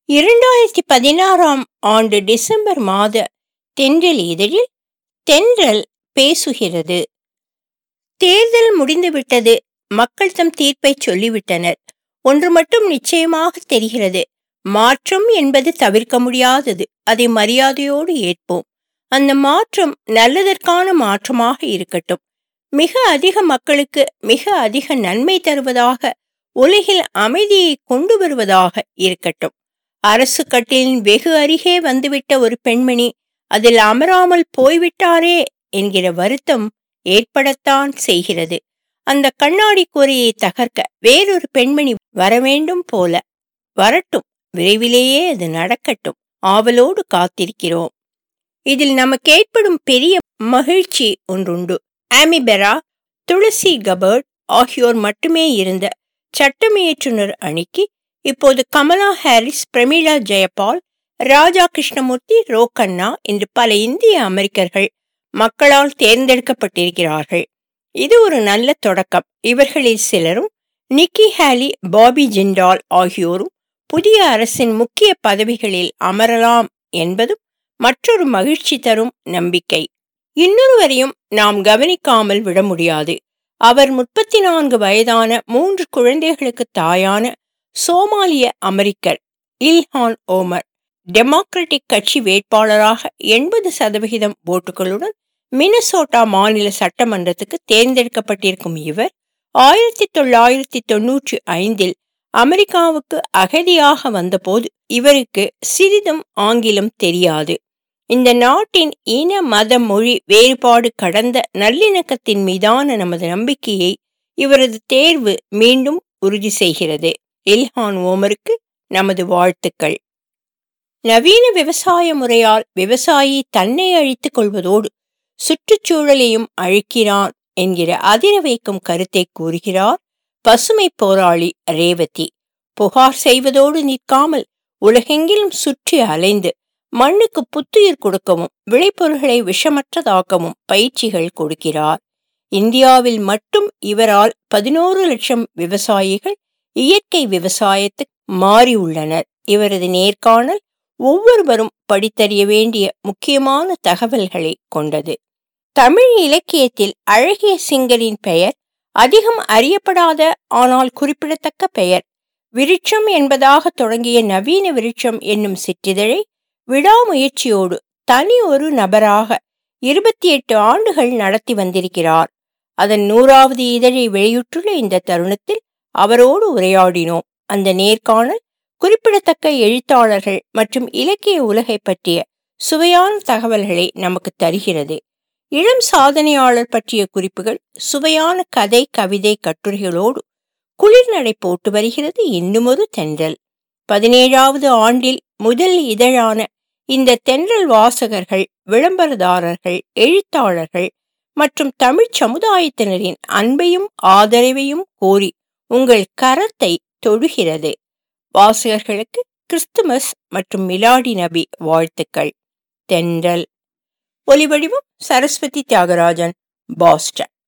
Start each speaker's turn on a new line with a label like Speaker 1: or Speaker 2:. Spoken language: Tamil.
Speaker 1: இரண்டாயிரத்தி பதினாறாம் ஆண்டு டிசம்பர் மாத தென்றல் இதழில் தென்றல் பேசுகிறது தேர்தல் முடிந்துவிட்டது மக்கள் தம் தீர்ப்பை சொல்லிவிட்டனர் ஒன்று மட்டும் நிச்சயமாக தெரிகிறது மாற்றம் என்பது தவிர்க்க முடியாதது அதை மரியாதையோடு ஏற்போம் அந்த மாற்றம் நல்லதற்கான மாற்றமாக இருக்கட்டும் மிக அதிக மக்களுக்கு மிக அதிக நன்மை தருவதாக உலகில் அமைதியை கொண்டு வருவதாக இருக்கட்டும் அரசு கட்டிலின் வெகு அருகே வந்துவிட்ட ஒரு பெண்மணி அதில் அமராமல் போய்விட்டாரே என்கிற வருத்தம் ஏற்படத்தான் செய்கிறது அந்த கண்ணாடி கூரையை தகர்க்க வேறொரு பெண்மணி வரவேண்டும் போல வரட்டும் விரைவிலேயே அது நடக்கட்டும் ஆவலோடு காத்திருக்கிறோம் இதில் நமக்கு ஏற்படும் பெரிய மகிழ்ச்சி ஒன்றுண்டு ஆமிபெரா துளசி கபர்ட் ஆகியோர் மட்டுமே இருந்த சட்டமியற்றுனர் அணிக்கு இப்போது கமலா ஹாரிஸ் பிரமீளா ஜெயபால் ராஜா கிருஷ்ணமூர்த்தி ரோகண்ணா என்று பல இந்திய அமெரிக்கர்கள் மக்களால் தேர்ந்தெடுக்கப்பட்டிருக்கிறார்கள் இது ஒரு நல்ல தொடக்கம் இவர்களில் சிலரும் நிக்கி ஹாலி பாபி ஜிண்டால் ஆகியோரும் புதிய அரசின் முக்கிய பதவிகளில் அமரலாம் என்பதும் மற்றொரு மகிழ்ச்சி தரும் நம்பிக்கை இன்னொருவரையும் நாம் கவனிக்காமல் விட முடியாது அவர் முப்பத்தி நான்கு வயதான மூன்று குழந்தைகளுக்கு தாயான சோமாலிய அமெரிக்கர் இல்ஹான் ஓமர் டெமோக்ராட்டிக் கட்சி வேட்பாளராக எண்பது சதவிகிதம் ஓட்டுகளுடன் மினசோட்டா மாநில சட்டமன்றத்துக்கு தேர்ந்தெடுக்கப்பட்டிருக்கும் இவர் ஆயிரத்தி தொள்ளாயிரத்தி தொன்னூற்றி ஐந்தில் அமெரிக்காவுக்கு அகதியாக வந்தபோது இவருக்கு சிறிதும் ஆங்கிலம் தெரியாது இந்த நாட்டின் இன மத மொழி வேறுபாடு கடந்த நல்லிணக்கத்தின் மீதான நமது நம்பிக்கையை இவரது தேர்வு மீண்டும் உறுதி செய்கிறது இல்ஹான் ஓமருக்கு நமது வாழ்த்துக்கள் நவீன விவசாய முறையால் விவசாயி தன்னை அழித்துக் கொள்வதோடு சுற்றுச்சூழலையும் அழிக்கிறான் என்கிற அதிர வைக்கும் கருத்தை கூறுகிறார் பசுமை போராளி ரேவதி புகார் செய்வதோடு நிற்காமல் உலகெங்கிலும் சுற்றி அலைந்து மண்ணுக்கு புத்துயிர் கொடுக்கவும் விளைபொருள்களை விஷமற்றதாக்கவும் பயிற்சிகள் கொடுக்கிறார் இந்தியாவில் மட்டும் இவரால் பதினோரு லட்சம் விவசாயிகள் இயற்கை விவசாயத்துக்கு மாறியுள்ளனர் இவரது நேர்காணல் ஒவ்வொருவரும் படித்தறிய வேண்டிய முக்கியமான தகவல்களை கொண்டது தமிழ் இலக்கியத்தில் அழகிய சிங்கரின் பெயர் அதிகம் அறியப்படாத ஆனால் குறிப்பிடத்தக்க பெயர் விருட்சம் என்பதாக தொடங்கிய நவீன விருட்சம் என்னும் சிற்றிதழை விடாமுயற்சியோடு தனி ஒரு நபராக இருபத்தி எட்டு ஆண்டுகள் நடத்தி வந்திருக்கிறார் அதன் நூறாவது இதழை வெளியிட்டுள்ள இந்த தருணத்தில் அவரோடு உரையாடினோம் அந்த நேர்காணல் குறிப்பிடத்தக்க எழுத்தாளர்கள் மற்றும் இலக்கிய உலகை பற்றிய சுவையான தகவல்களை நமக்கு தருகிறது இளம் சாதனையாளர் பற்றிய குறிப்புகள் சுவையான கதை கவிதை கட்டுரைகளோடு குளிர்நடை போட்டு வருகிறது இன்னுமொரு தென்றல் பதினேழாவது ஆண்டில் முதல் இதழான இந்த தென்றல் வாசகர்கள் விளம்பரதாரர்கள் எழுத்தாளர்கள் மற்றும் தமிழ் சமுதாயத்தினரின் அன்பையும் ஆதரவையும் கோரி உங்கள் கரத்தை தொடுகிறது வாசகர்களுக்கு கிறிஸ்துமஸ் மற்றும் மிலாடி நபி வாழ்த்துக்கள் தென்றல் ஒலிவடிவம் சரஸ்வதி தியாகராஜன் பாஸ்டன்